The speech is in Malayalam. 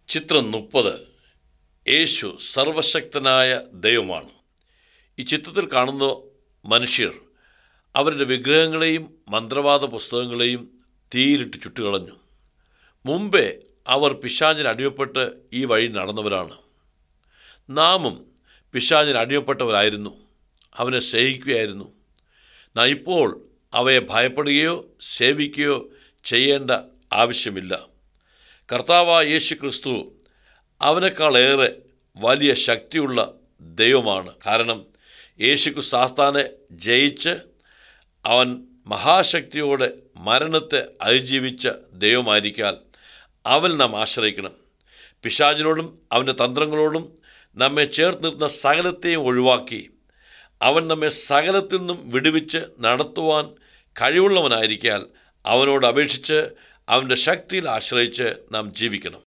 ചിത്രം മുപ്പത് യേശു സർവശക്തനായ ദൈവമാണ് ഈ ചിത്രത്തിൽ കാണുന്ന മനുഷ്യർ അവരുടെ വിഗ്രഹങ്ങളെയും മന്ത്രവാദ പുസ്തകങ്ങളെയും തീയിലിട്ട് ചുട്ടുകളഞ്ഞു മുമ്പേ അവർ പിശാചിന് അടിമപ്പെട്ട് ഈ വഴി നടന്നവരാണ് നാമും പിശാചിന് അടിമപ്പെട്ടവരായിരുന്നു അവനെ സ്നേഹിക്കുകയായിരുന്നു നാം ഇപ്പോൾ അവയെ ഭയപ്പെടുകയോ സേവിക്കുകയോ ചെയ്യേണ്ട ആവശ്യമില്ല കർത്താവായ യേശു ക്രിസ്തു അവനേക്കാളേറെ വലിയ ശക്തിയുള്ള ദൈവമാണ് കാരണം യേശുക്കു സാത്താനെ ജയിച്ച് അവൻ മഹാശക്തിയോടെ മരണത്തെ അതിജീവിച്ച ദൈവമായിരിക്കാൽ അവൻ നാം ആശ്രയിക്കണം പിശാചിനോടും അവൻ്റെ തന്ത്രങ്ങളോടും നമ്മെ ചേർത്ത് നിർത്തുന്ന സകലത്തെയും ഒഴിവാക്കി അവൻ നമ്മെ സകലത്തിൽ നിന്നും വിടുവിച്ച് നടത്തുവാൻ കഴിവുള്ളവനായിരിക്കാൽ അവനോട് അപേക്ഷിച്ച് അവൻ്റെ ശക്തിയിൽ ആശ്രയിച്ച് നാം ജീവിക്കണം